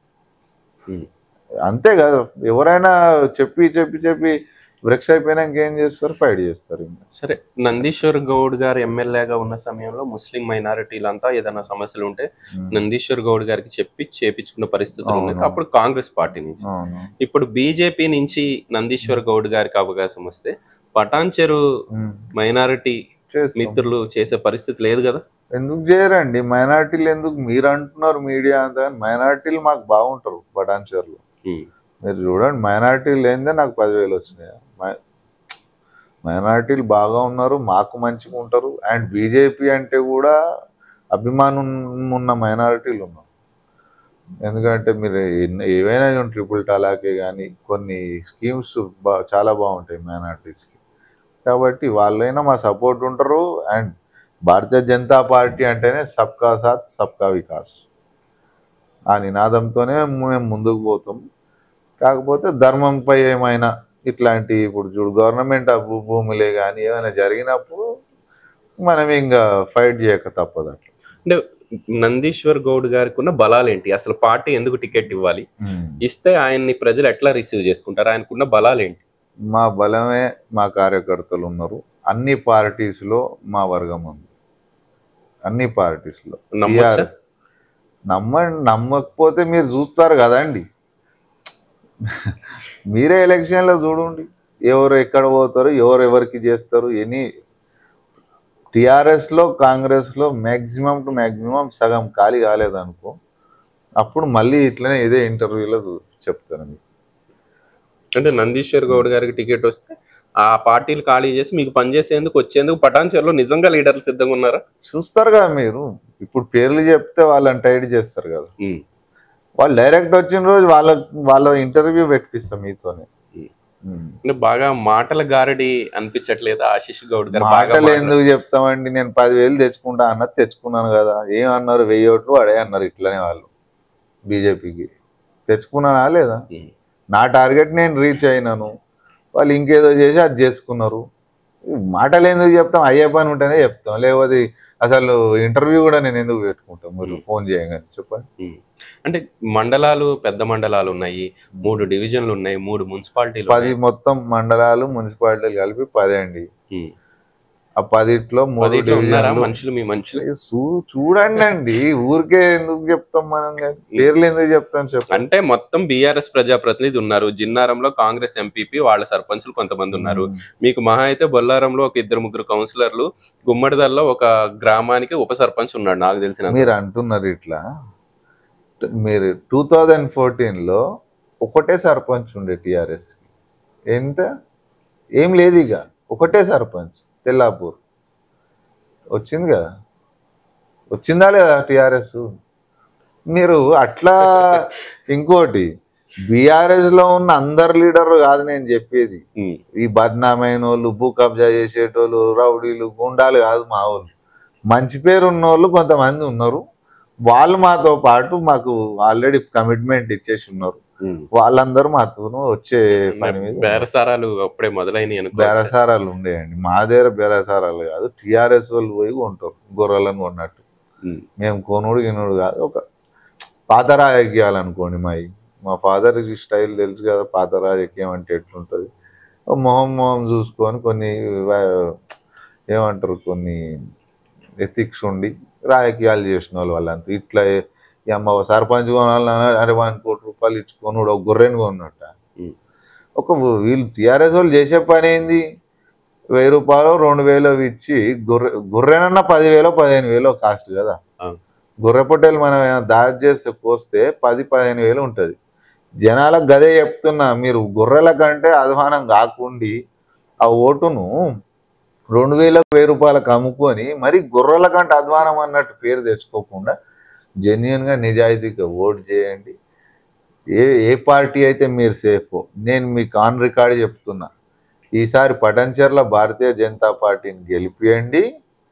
ఉమ్. అంతే కదా ఎవరైనా చెప్పి చెప్పి చెప్పి బ్రెక్స్ అయిపోయినాక ఏం చేస్తారు ఫైట్ చేస్తారు ఇంకా సరే నందీశ్వర్ గౌడ్ గారు ఎమ్మెల్యేగా ఉన్న సమయంలో ముస్లిం మైనారిటీలంతా ఏదైనా సమస్యలు ఉంటే నందీశ్వర్ గౌడ్ గారికి చెప్పి చేపించుకున్న పరిస్థితులు ఉన్నాయి అవును. అప్పుడు కాంగ్రెస్ పార్టీ నుంచి అవును ఇప్పుడు బీజేపీ నుంచి నందీశ్వర్ గౌడ్ గారికి అవకాశం వస్తే పటాన్చెరు ఉమ్. మైనారిటీ చేస్తాం. మిత్రులు చేసే పరిస్థితి లేదు కదా ఎందుకు చేయరండి మైనార్టీలు ఎందుకు మీరు అంటున్నారు మీడియా అంతా మైనార్టీలు మాకు బాగుంటారు బటాన్చర్లు ఉమ్. మీరు చూడండి మైనార్టీలు లేనిదే నాకు పదివేలు వచ్చినాయి మై- మైనార్టీలు బాగా ఉన్నారు మాకు మంచిగా ఉంటారు అండ్ బీజేపీ అంటే కూడా అభిమానం ఉన్న మైనారిటీలు ఉన్నారు ఎందుకంటే మీరు ఎన్ని- ఏవైనా ట్రిపుల్ టలాకే కానీ కొన్ని స్కీమ్స్ బా చాలా బాగుంటాయి మైనారిటీస్కి కాబట్టి వాళ్ళైనా మా సపోర్ట్ ఉంటారు అండ్ భారతీయ జనతా పార్టీ అంటేనే సబ్కా సాత్ సబ్కా వికాస్ ఆ నినాదంతోనే మేము ముందుకు పోతాం కాకపోతే ధర్మంపై ఏమైనా ఇట్లాంటి ఇప్పుడు చూడు గవర్నమెంట్ భూ భూములే కానీ ఏమైనా జరిగినప్పుడు మనం ఇంకా ఫైట్ చేయక తప్పదు అట్లా అంటే నందీశ్వర్ గౌడ్ గారికి ఉన్న బలాలు ఏంటి అసలు పార్టీ ఎందుకు టికెట్ ఇవ్వాలి ఇస్తే ఆయన్ని ప్రజలు ఎట్లా రిసీవ్ చేసుకుంటారు ఆయనకున్న బలాలు ఏంటి మా బలమే మా కార్యకర్తలు ఉన్నారు అన్ని పార్టీస్లో మా వర్గం ఉంది అన్ని పార్టీస్లో నమ్మొచ్చా? నమ్మండి నమ్మకపోతే మీరు చూస్తారు కదండి మీరే ఎలక్షన్లో చూడండి ఎవరు ఎక్కడ పోతారు ఎవరు ఎవరికి చేస్తారు ఎనీ టిఆర్ఎస్లో కాంగ్రెస్లో మ్యాక్సిమం టు మ్యాక్సిమం సగం ఖాళీ కాలేదనుకో అప్పుడు మళ్ళీ ఇట్లనే ఇదే ఇంటర్వ్యూలో చెప్తాను మీకు. అంటే నందీశ్వర్ గౌడ్ గారికి టికెట్ వస్తే ఆ పార్టీలు ఖాళీ చేసి మీకు పనిచేసేందుకు వచ్చేందుకు పటాన్చర్లో నిజంగా లీడర్లు సిద్ధంగా ఉన్నారా చూస్తారు కదా మీరు ఇప్పుడు పేర్లు చెప్తే వాళ్ళని టైడ్ చేస్తారు కదా ఉమ్. వాళ్ళు డైరెక్ట్ వచ్చిన రోజు వాళ్ళ వాళ్ళ ఇంటర్వ్యూ పెట్టిస్తాం మీతోనే ఉమ్. అంటే బాగా మాటల గారడి అనిపించట్లేదా ఆశీష్ గౌడ్ గారు బాగా మాటలు మాట్లాడు- ఎందుకు చెప్తామండి నేను పదివేలు తెచ్చుకుంటా అన్నది తెచ్చుకున్నాను కదా ఏమన్నారు వెయ్యి ఓట్లు అడే అన్నారు ఇట్లనే వాళ్ళు బీజేపీకి తెచ్చుకున్నానా లేదా ఉమ్. నా టార్గెట్ నేను రీచ్ అయినాను వాళ్ళు ఇంకేదో చేసి అది చేసుకున్నారు ఈ మాటలు ఎందుకు చెప్తాం అయ్యే పని ఉంటేనే చెప్తాం లేకపోతే అసలు ఇంటర్వ్యూ కూడా నేను ఎందుకు పెట్టుకుంటాం మీరు ఫోన్ చేయగానే చెప్పండి ఉమ్. అంటే మండలాలు పెద్ద మండలాలు ఉన్నాయి మూడు డివిజన్లు ఉన్నాయి మూడు మున్సిపాలిటీలు పది మొత్తం మండలాలు మున్సిపాలిటీలు కలిపి పదే అండి ఉమ్. ఆ పదిట్లో మూడు పదిట్లో ఉన్నారా డివిజన్లు మనుషులు మీ మనుషులు చూ- చూడండి అండి ఊరికే ఎందుకు చెప్తాం మనం కానీ? పేర్లు ఎందుకు చెప్తాం చెప్పండి అంటే మొత్తం బీఆర్ఎస్ ప్రజాప్రతినిధి ఉన్నారు జిన్నారంలో కాంగ్రెస్ ఎంపీపీ వాళ్ళ సర్పంచులు కొంతమంది ఉన్నారు మీకు మహా అయితే బొల్లారంలో ఒక ఇద్దరు ముగ్గురు కౌన్సిలర్లు గుమ్మడిదల్లో ఒక గ్రామానికి ఉప సర్పంచ్ ఉన్నాడు నాకు తెలిసిన మీరు అంటున్నారు ఇట్లా మీరు టూ థౌజండ్ ఫోర్టీన్లో ఒకటే సర్పంచ్ ఉండే టిఆర్ఎస్ ఎంత ఏం లేదు ఇక ఒకటే సర్పంచ్ తెల్లాపూర్ వచ్చింది కదా వచ్చిందా లేదా టిఆర్ఎస్ మీరు అట్లా ఇంకోటి బీఆర్ఎస్ లో ఉన్న అందరు లీడర్లు కాదు నేను చెప్పేది ఉమ్. ఈ బద్నామైన వాళ్ళు భూ కబ్జా చేసేటోళ్ళు రౌడీలు గుండాలు కాదు మా వాళ్ళు మంచి పేరు ఉన్న వాళ్ళు కొంతమంది ఉన్నారు వాళ్ళు మాతో పాటు మాకు ఆల్రెడీ కమిట్మెంట్ ఇచ్చేసి ఉన్నారు ఉమ్. వాళ్ళందరూ మాతో వచ్చే పని మీద బేరసారాలు అప్పుడే మొదలైనవి అనుకో బేరసారాలు ఉండేయండి మా దగ్గర బేరసారాలు కాదు టిఆర్ఎస్ వాళ్ళు పోయి కొంటారు గొర్రెలను కొన్నట్టు ఉమ్. మేము కొనుడు గినుడు కాదు ఒక పాత రాజకీయాలు అనుకోండి మావి మా ఫాదర్ స్టైల్ తెలుసు కదా పాత రాజకీయం అంటే ఎట్లుంటుంది ఓ మొహం మొహం చూసుకొని కొన్ని వా- ఏమంటారు కొన్ని ఎథిక్స్ ఉండి రాజకీయాలు చేసిన వాళ్ళు వాళ్ళంతా ఇట్లా ఈ అమ్మ సర్పంచ్ కొనాలన్నా అరే వన్ కోటి రూపాయలు ఇచ్చుకొని ఒక గొర్రెని కొన్నట్ట ఉమ్. ఒక వీళ్ళు టీఆర్ఎస్ వాళ్ళు చేసే పని ఏంది వెయ్యి రూపాయలు రెండు వేలు ఇచ్చి గొర్రె గొర్రెనన్నా పదివేలో పదిహేను వేలో కాస్ట్ కదా అవును. గొర్రె పొట్టేలు మనం ఏమైనా దాడి చేస్తే కోస్తే పది పదిహేను వేలు ఉంటుంది జనాలకు గదే చెప్తున్నా మీరు గొర్రెల కంటే అధ్వానం కాకుండి ఆ ఓటును రెండు వేలకు వెయ్యి రూపాయలకు అమ్ముకొని మరి గొర్రెల కంటే అధ్వానం అన్నట్టు పేరు తెచ్చుకోకుండా జెన్యున్గా నిజాయితీగా ఓటు చేయండి ఏ ఏ పార్టీ అయితే మీరు సేఫ్ నేను మీకు ఆన్ రికార్డ్ చెప్తున్నా ఈసారి పటంచెర్ల భారతీయ జనతా పార్టీని గెలిపియండి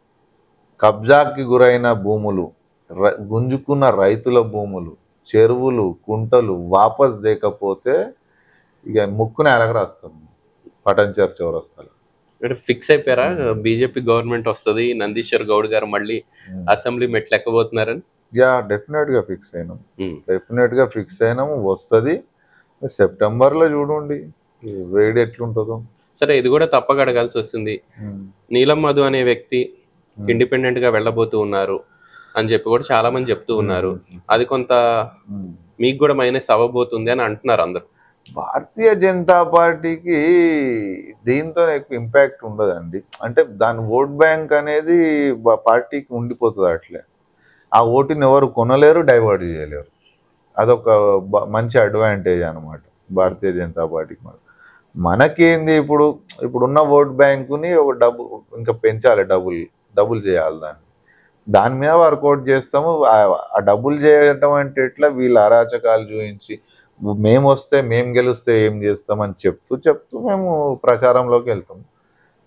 కబ్జాకి గురైన భూములు ర- గుంజుకున్న రైతుల భూములు చెరువులు కుంటలు వాపస్ దేకపోతే ఇక ముక్కున ఎలగరాస్తుంది పటంచెర్ చౌరస్తాలు అంటే ఫిక్స్ అయిపోయారా బీజేపీ గవర్నమెంట్ వస్తది నందీశ్వర్ గౌడ్ గారు మళ్ళీ అసెంబ్లీ మెట్లు ఎక్కబోతున్నారని యా డెఫినెట్ గా ఫిక్స్ అయినాం ఉమ్. డెఫినెట్ గా ఫిక్స్ అయినాము వస్తుంది సెప్టెంబర్ లో చూడండి ఈ వేడి ఎట్లుంటుందో సరే ఇది కూడా తప్పక అడగాల్సి వస్తుంది నీలం మధు అనే వ్యక్తి ఇండిపెండెంట్ గా వెళ్ళబోతూ ఉన్నారు అని చెప్పి కూడా చాలా మంది చెప్తూ ఉన్నారు అది కొంత మీకు కూడా మైనస్ అవ్వబోతుంది అని అంటున్నారు అందరు భారతీయ జనతా పార్టీకి దీంతో ఎక్కువ ఇంపాక్ట్ ఉండదండి అంటే దాని ఓట్ బ్యాంక్ అనేది బ- పార్టీకి ఉండిపోతుంది అట్లే ఆ ఓటుని ఎవరు కొనలేరు డైవర్ట్ చేయలేరు అదొక బ- మంచి అడ్వాంటేజ్ అన్నమాట భారతీయ జనతా పార్టీకి మన మనకేంది ఇప్పుడు ఇప్పుడున్న ఓట్ బ్యాంకుని ఒక డబ్బు ఇంకా పెంచాలి డబుల్ డబుల్ చేయాలి దాన్ని దాని మీద వర్కౌట్ చేస్తాము ఆ- ఆ డబ్బులు చేయటం అంటే ఎట్లా వీళ్ళ అరాచకాలు చూపించి మేము వస్తే మేము గెలిస్తే ఏం చేస్తామని చెప్తూ చెప్తూ మేము ప్రచారంలోకి వెళ్తాం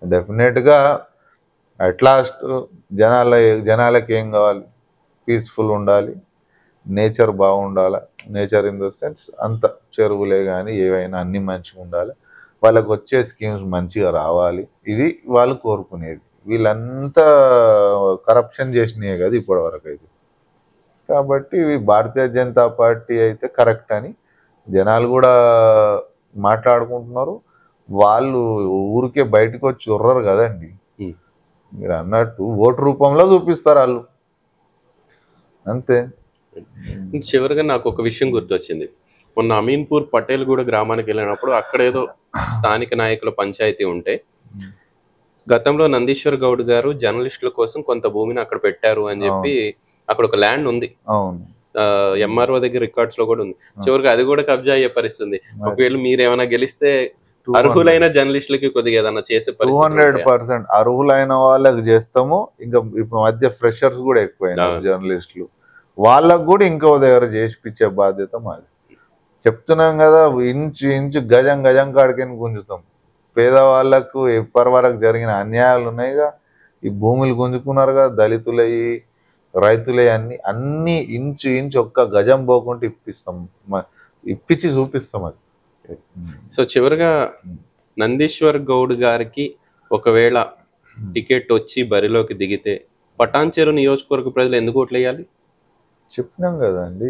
డెఫినెట్ గా అట్ లాస్ట్ జనాల జనాలకి ఏం కావాలి పీస్ఫుల్ ఉండాలి నేచర్ బాగుండాలి నేచర్ ఇన్ ద సెన్స్ అంత చెరువులే కానీ ఏవైనా అన్ని మంచిగా ఉండాలి వాళ్ళకి వచ్చే స్కీమ్స్ మంచిగా రావాలి ఇవి వాళ్ళు కోరుకునేది వీళ్ళంతా కరప్షన్ చేసినాయి కదా ఇప్పటి వరకు అయితే కాబట్టి ఇవి భారతీయ జనతా పార్టీ అయితే కరెక్ట్ అని జనాలు కూడా మాట్లాడుకుంటున్నారు వాళ్ళు ఊరికే బయటకు వచ్చి ఉర్రరు కదండి Hmm. మీరు అన్నట్టు ఓటు రూపంలో చూపిస్తారు వాళ్ళు అంతే ఇంక చివరిగా నాకు ఒక విషయం గుర్తొచ్చింది మొన్న అమీన్పూర్ పటేల్గూడ గ్రామానికి వెళ్ళినప్పుడు అక్కడ ఏదో స్థానిక నాయకుల పంచాయతీ ఉంటే గతంలో నందీశ్వర్ గౌడ్ గారు జర్నలిస్టుల కోసం కొంత భూమిని అక్కడ పెట్టారు అని చెప్పి అక్కడ ఒక ల్యాండ్ ఉంది అవును ఎంఆర్ఓ దగ్గర రికార్డ్స్ లో కూడా ఉంది చివరికి అది కూడా కబ్జా అయ్యే పరిస్థితి ఒకవేళ మీరు ఏమైనా గెలిస్తే అర్హులైన జర్నలిస్టులకి కొద్దిగా ఏదైనా చేసే టూ పరిస్థితి హండ్రెడ్ ఉంటాయా? పర్సెంట్ అర్హులైన వాళ్ళకి చేస్తాము ఇంకా ఇప్పుడు మధ్య ఫ్రెషర్స్ కూడా ఎక్కువైనారు అవును. జర్నలిస్టులు వాళ్ళకు కూడా ఇంకో దగ్గర చేసిపించే బాధ్యత మాది చెప్తున్నాం కదా ఇంచు ఇంచు గజం గజం కాడికని గుంజుతాం పేదవాళ్ళకు ఇప్పటి వరకు జరిగిన అన్యాయాలు ఉన్నాయిగా ఈ భూములు గుంజుకున్నారు కదా దళితులయి రైతులయి అన్ని అన్ని ఇంచు ఇంచు ఒక్క గజం పోకుండా ఇప్పిస్తాం మ- ఇప్పించి చూపిస్తాం అది సో చివరిగా నందీశ్వర్ గౌడ్ గారికి ఒకవేళ టికెట్ వచ్చి బరిలోకి దిగితే పటాన్చెరు నియోజకవర్గ ప్రజలు ఎందుకు ఓట్లు వేయాలి చెప్పినాం కదండి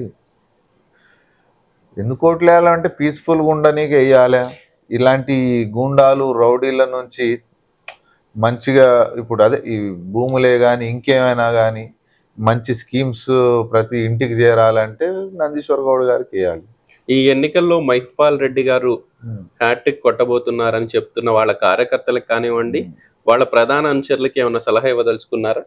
ఎందుకు ఓట్లు వేయాలంటే పీస్ఫుల్గా ఉండనీకి వేయాలి ఇలాంటి గూండాలు రౌడీల నుంచి మంచిగా ఇప్పుడు అదే ఈ భూములే కానీ ఇంకేమైనా కానీ మంచి స్కీమ్స్ ప్రతి ఇంటికి చేరాలంటే నందీశ్వర్ గౌడ్ గారికి వేయాలి ఈ ఎన్నికల్లో మహిపాల్ రెడ్డి గారు హ్యాట్రిక్ కొట్టబోతున్నారని చెప్తున్న వాళ్ళ కార్యకర్తలకు కానివ్వండి వాళ్ళ ప్రధాన అనుచరులకి ఏమైనా సలహా ఇవ్వదలుచుకున్నారా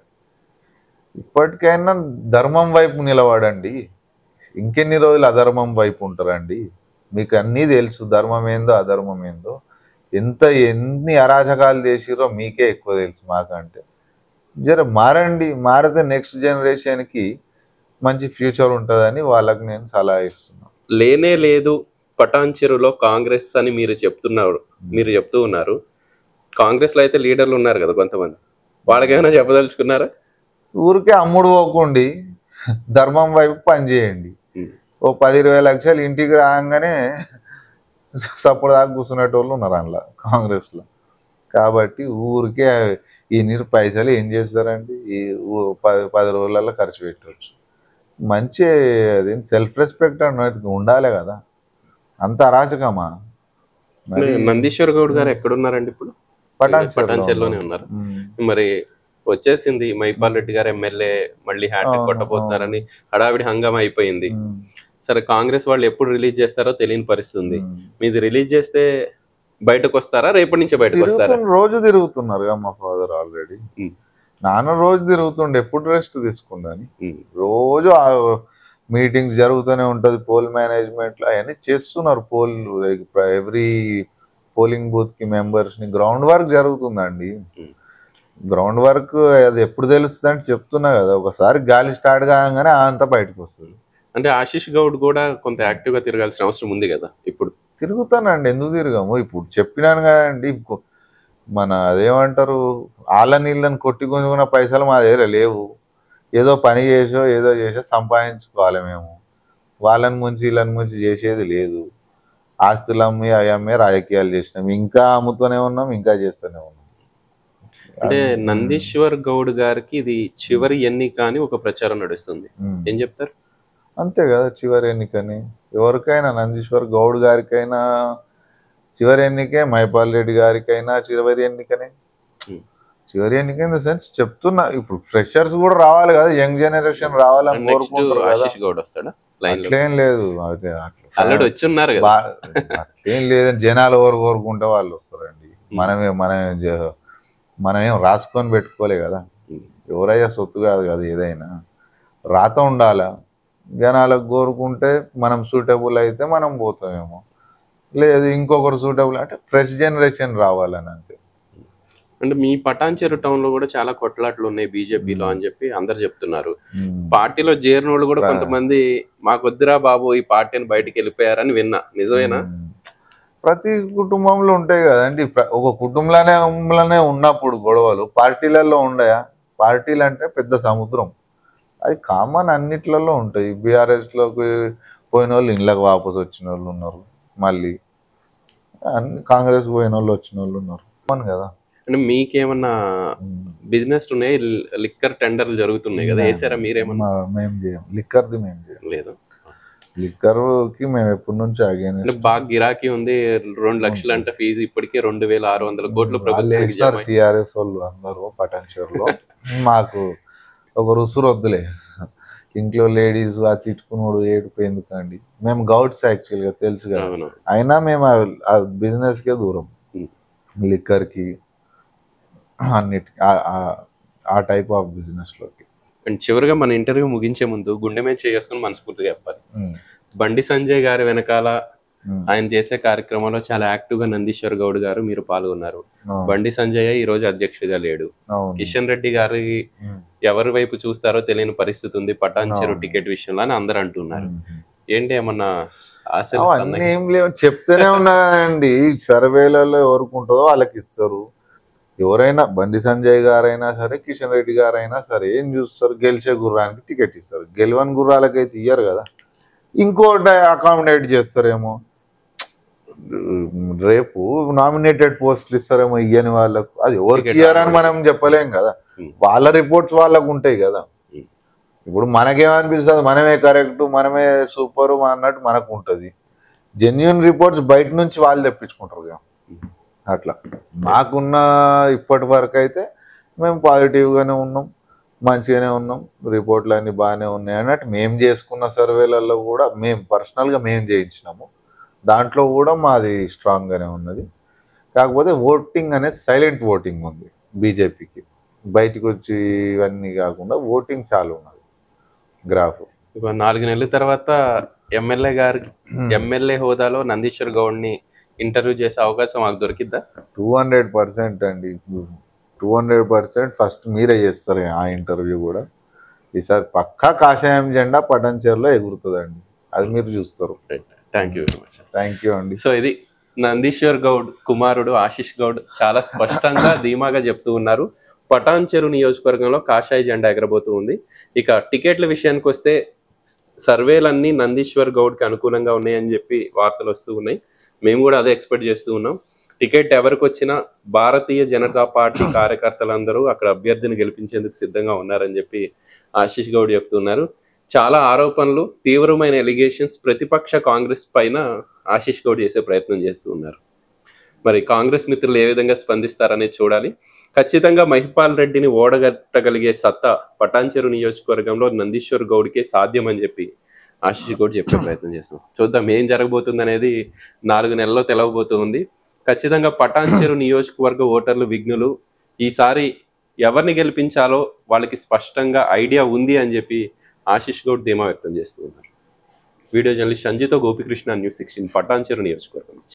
ఇప్పటికైనా ధర్మం వైపు నిలబడండి ఇంకెన్ని రోజులు అధర్మం వైపు ఉంటారండి మీకు అన్నీ తెలుసు ధర్మం ఏందో అధర్మం ఏందో ఎంత ఎన్ని అరాచకాలు చేసిరో మీకే ఎక్కువ తెలుసు మాకంటే జర మారండి మారితే నెక్స్ట్ జనరేషన్కి మంచి ఫ్యూచర్ ఉంటుందని వాళ్ళకి నేను సలహా ఇస్తున్నాను లేనే లేదు పటాన్చెరులో కాంగ్రెస్ అని మీరు చెప్తున్నారు మీరు చెప్తూ ఉన్నారు కాంగ్రెస్ లో అయితే లీడర్లు ఉన్నారు కదా కొంతమంది వాళ్ళకి ఏమైనా చెప్పదలుచుకున్నారా ఊరికే అమ్ముడు పోకుండి ధర్మం వైపు పనిచేయండి ఉమ్. ఓ పది ఇరవై లక్షలు ఇంటికి రాగానే సపోర్ట్ దాకా కూర్చునేటోళ్ళు ఉన్నారు అందులో కాంగ్రెస్లో కాబట్టి ఊరికే ఈ నీరు పైసలు ఏం చేస్తారండి ఈ ఊ- పది పది రోజులలో ఖర్చు పెట్టవచ్చు మంచి అది సెల్ఫ్ రెస్పెక్ట్ అన్నది ఉండాలి కదా అంత అరాచకమా మరి నందీశ్వర్ గౌడ్ గారు ఎక్కడున్నారండి ఇప్పుడు పటాన్చెరులో పటాన్చెరులోనే ఉన్నారు ఉమ్. మరి వచ్చేసింది మైపాల్ రెడ్డి గారు ఎమ్మెల్యే మళ్ళీ హ్యాట్రిక్ అవును, కొట్టబోతున్నారని హడావిడి హంగామా అయిపోయింది ఉమ్. సరే కాంగ్రెస్ వాళ్ళు ఎప్పుడు రిలీజ్ చేస్తారో తెలియని పరిస్థితి ఉంది ఉమ్. మీది రిలీజ్ చేస్తే బయటకు వస్తారా రేపటి నుంచి బయటకు వస్తారా తిరుగుతున్న రోజు తిరుగుతున్నారు మా ఫాదర్ ఆల్రెడీ ఉమ్. నాన్న రోజు తిరుగుతుండే ఎప్పుడు రెస్ట్ తీసుకుండని ఉమ్. రోజు మీటింగ్స్ జరుగుతూనే ఉంటది పోల్ మేనేజ్మెంట్ లో అవన్నీ చేస్తున్నారు పోల్ ఎవ్రీ పోలింగ్ బూత్ కి మెంబర్స్ ని గ్రౌండ్ వర్క్ జరుగుతుందండి ఉమ్. గ్రౌండ్ వర్క్ అది ఎప్పుడు తెలుస్తుంది అంటే చెప్తున్నా కదా ఒకసారి గాలి స్టార్ట్ కాగానే ఆ అంతా బయటకు వస్తుంది అంటే ఆశీష్ గౌడ్ కూడా కొంత యాక్టివ్ గా తిరగాల్సిన అవసరం ఉంది కదా ఇప్పుడు తిరుగుతానండి ఎందుకు తిరగము ఇప్పుడు చెప్పినాను కదండి ఇంకో- మన అదేమంటారు ఆళ్ళ నీళ్ళని కొట్టి గుంజుకున్న పైసలు మా దగ్గర లేవు ఏదో పని చేసో ఏదో చేసో సంపాదించుకోవాలి మేము వాళ్ళని ముంచి వీళ్ళని ముంచి చేసేది లేదు ఆస్తులు అమ్మి అవి అమ్మి రాజకీయాలు చేసినాం ఇంకా అమ్ముతూనే ఉన్నాం ఇంకా చేస్తూనే ఉన్నాం అంటే నందీశ్వర్ గౌడ్ గారికి ఇది చివరి ఎన్నిక అని ఒక ప్రచారం నడుస్తుంది ఉమ్. ఏం చెప్తారు అంతే కదా చివరి ఎన్నికని ఎవరికైనా నందీశ్వర్ గౌడ్ గారికైనా చివరి ఎన్నికే మైపాల్ రెడ్డి గారికైనా చివరి ఎన్నికనే Hmm. చివరి ఎన్నిక ఇన్ ద సెన్స్ చెప్తున్నా ఇప్పుడు ఫ్రెషర్స్ కూడా రావాలి కదా యంగ్ జనరేషన్ రావాలని నెక్స్ట్ కోరుకుంటారు కదా ఆశీష్ గౌడ్ వస్తాడా లైన్ లో అట్లేం లేదు అదే అట్లా ఆల్రెడీ వచ్చి ఉన్నారు కదా బా- అట్లేం లేదని జనాలు ఎవరు కోరుకుంటే వాళ్ళు వస్తారండి మనమే మనమే జ- మనమేం రాసుకొని పెట్టుకోలే కదా ఉమ్. ఎవరయ్యా సొత్తు కాదు కదా ఏదైనా రాత ఉండాలా జనాలకు కోరుకుంటే మనం సూటబుల్ అయితే మనం పోతామేమో లేదు ఇంకొకరు సూటబుల్ అంటే ఫ్రెష్ జనరేషన్ రావాలని అంతే అంటే మీ పటాన్చెరు టౌన్ లో కూడా చాలా కొట్లాట్లు ఉన్నాయి బీజేపీలో అని చెప్పి అందరు చెప్తున్నారు ఉమ్. పార్టీలో చేరిన వాళ్ళు కూడా రా. కొంతమంది మాకొద్దురా బాబు ఈ పార్టీని బయటికి వెళ్ళిపోయారని విన్నా నిజమేనా ఉమ్. ప్రతి కుటుంబంలో ఉంటాయి కదండి ప్ర- ఒక కుటుంబంలోనే ఉన్నప్పుడు గొడవలు పార్టీలలో ఉండయా పార్టీలు అంటే పెద్ద సముద్రం అది కామన్ అన్నిట్లలో ఉంటాయి బీఆర్ఎస్ లోకి పోయిన వాళ్ళు ఇళ్ళకి వాపసు వచ్చిన వాళ్ళు ఉన్నారు మళ్ళీ అన్ని కాంగ్రెస్ పోయిన వాళ్ళు వచ్చిన వాళ్ళు ఉన్నారు కామన్ కదా అంటే మీకేమన్నా బిజినెస్ ఉన్నాయి లిక్కర్ టెండర్లు జరుగుతున్నాయి కదా వేసారా మీరేమన్నా మా- మేము చేయం లిక్కర్ది మేము చేయం లేదు లిక్కర్ కి మేము ఎప్పటి నుంచి అంటే అగేన్ బాగా గిరాకీ ఉంది రెండు లక్షలు అంటే ఫీజు ఇప్పటికే రెండు వేల ఆరు వందల కోట్లు ప్రభుత్వానికి జమ అయ్యి- టిఆర్ఎస్ వాళ్ళు అందరూ పటాన్చేరులో మాకు ఒక రుసురు వద్దులే ఇంట్లో లేడీస్ ఆ తిట్టుకున్నాడు ఏడుపు ఎందుకండి మేము గౌడ్స్ యాక్చువల్ గా తెలుసు కదా అవును అయినా మేము ఆ- ఆ బిజినెస్ కే దూరం Hmm. లిక్కర్ కి అన్నిటి ఆ- ఆ- ఆ టైప్ ఆఫ్ బిజినెస్ లోకి అండ్ చివరిగా మన ఇంటర్వ్యూ ముగించే ముందు గుండె మీద చేసుకుని మనస్ఫూర్తిగా చెప్పాలి Hmm. బండి సంజయ్ గారి వెనకాల Hmm. ఆయన చేసే కార్యక్రమంలో చాలా యాక్టివ్ గా నందీశ్వర్ గౌడ్ గారు మీరు పాల్గొన్నారు అవును. బండి సంజయ్ ఈ రోజు అధ్యక్షుడిగా లేడు అవును కిషన్ రెడ్డి గారి Hmm. ఎవరి వైపు చూస్తారో తెలియని పరిస్థితి ఉంది పటాన్ చెరు అవును. టికెట్ విషయంలో అని అందరూ అంటున్నారు Hmm. ఏంటి ఏమన్నా ఆశలు అవన్నీ సన్నగి- ఏం లేవు చెప్తూనే ఉన్నాయండి సర్వేలలో ఎవరికి ఉంటుందో వాళ్ళకి ఇస్తారు ఎవరైనా బండి సంజయ్ గారైనా సరే కిషన్ రెడ్డి గారైనా సరే ఏం చూస్తారు గెలిచే గుర్రానికి టికెట్ ఇస్తారు గెలవని గుర్రాలకైతే ఇయ్యరు కదా ఇంకోటి అకామిడేట్ చేస్తారేమో రేపు నామినేటెడ్ పోస్టులు ఇస్తారేమో ఇయ్యని వాళ్ళకు అది ఎవరికి Ticket ఇయ్యారని మనం చెప్పలేం కదా Hmm. వాళ్ళ రిపోర్ట్స్ వాళ్ళకు ఉంటాయి కదా Hmm. ఇప్పుడు మనకేమనిపిస్తుంది మనమే కరెక్ట్ మనమే సూపర్ అన్నట్టు మనకు ఉంటుంది జెన్యున్ రిపోర్ట్స్ బయట నుంచి వాళ్ళు తెప్పించుకుంటారు కదా అట్లా మాకున్న ఇప్పటి వరకు అయితే మేము పాజిటివ్గానే ఉన్నాం మంచిగానే ఉన్నాం రిపోర్ట్లు అన్ని బాగానే ఉన్నాయి అన్నట్టు మేము చేసుకున్న సర్వేలలో కూడా మేము పర్సనల్గా మేము చేయించినాము దాంట్లో కూడా మాది స్ట్రాంగ్గానే ఉన్నది కాకపోతే ఓటింగ్ అనేది సైలెంట్ ఓటింగ్ ఉంది బీజేపీకి బయటికి వచ్చి ఇవన్నీ కాకుండా ఓటింగ్ చాలా ఉన్నది గ్రాఫ్ ఇక నాలుగు నెలల తర్వాత ఎమ్మెల్యే గారి ఎమ్మెల్యే హోదాలో నందీశ్వర్ గౌడ్ ని ఇంటర్వ్యూ చేసే అవకాశం మాకు దొరికిద్దా టూ హండ్రెడ్ పర్సెంట్ అండి టూ హండ్రెడ్ పర్సెంట్ ఫస్ట్ మీరే చేస్తారు ఆ ఇంటర్వ్యూ కూడా ఈసారి పక్కా కాషాయం జెండా పటంచేరులో ఎగురుతుందండి అది మీరు చూస్తారు thank you very much thank you అండి సో ఇది నందీశ్వర్ గౌడ్ కుమారుడు ఆశిష్ గౌడ్ చాలా స్పష్టంగా ధీమాగా చెప్తూ ఉన్నారు పటాన్ చెరు నియోజకవర్గంలో కాషాయ జెండా ఎగరబోతూ ఉంది ఇక టికెట్ల విషయానికి వస్తే సర్వేలన్నీ నందీశ్వర్ గౌడ్కి అనుకూలంగా ఉన్నాయని చెప్పి వార్తలు వస్తూ ఉన్నాయి మేము కూడా అదే ఎక్స్పెక్ట్ చేస్తూ ఉన్నాం టికెట్ ఎవరికి వచ్చినా భారతీయ జనతా పార్టీ కార్యకర్తలందరూ అక్కడ అభ్యర్థిని గెలిపించేందుకు సిద్ధంగా ఉన్నారని చెప్పి ఆశిష్ గౌడ్ చెప్తున్నారు చాలా ఆరోపణలు తీవ్రమైన ఎలిగేషన్స్ ప్రతిపక్ష కాంగ్రెస్ పైన ఆశిష్ గౌడ్ చేసే ప్రయత్నం చేస్తూ ఉన్నారు మరి కాంగ్రెస్ మిత్రులు ఏ విధంగా స్పందిస్తారనేది చూడాలి ఖచ్చితంగా మహిపాల్ రెడ్డిని ఓడగట్టగలిగే సత్తా పటాన్చెరు నియోజకవర్గంలో నందీశ్వర్ గౌడ్కే సాధ్యం అని చెప్పి ఆశిష్ గౌడ్ చెప్పే ప్రయత్నం చేస్తాం చూద్దాం ఏం జరగబోతుంది అనేది నాలుగు నెలల్లో తెలవబోతుంది ఖచ్చితంగా పటాన్చెరు నియోజకవర్గ ఓటర్లు విఘ్నులు ఈసారి ఎవరిని గెలిపించాలో వాళ్ళకి స్పష్టంగా ఐడియా ఉంది అని చెప్పి ఆశిష్ గౌడ్ ధీమా వ్యక్తం చేస్తూ ఉన్నారు వీడియో జర్నలిస్ట్ సంజితో గోపికృష్ణ న్యూస్ సిక్స్టీన్ పటాన్చెరు నియోజకవర్గం నుంచి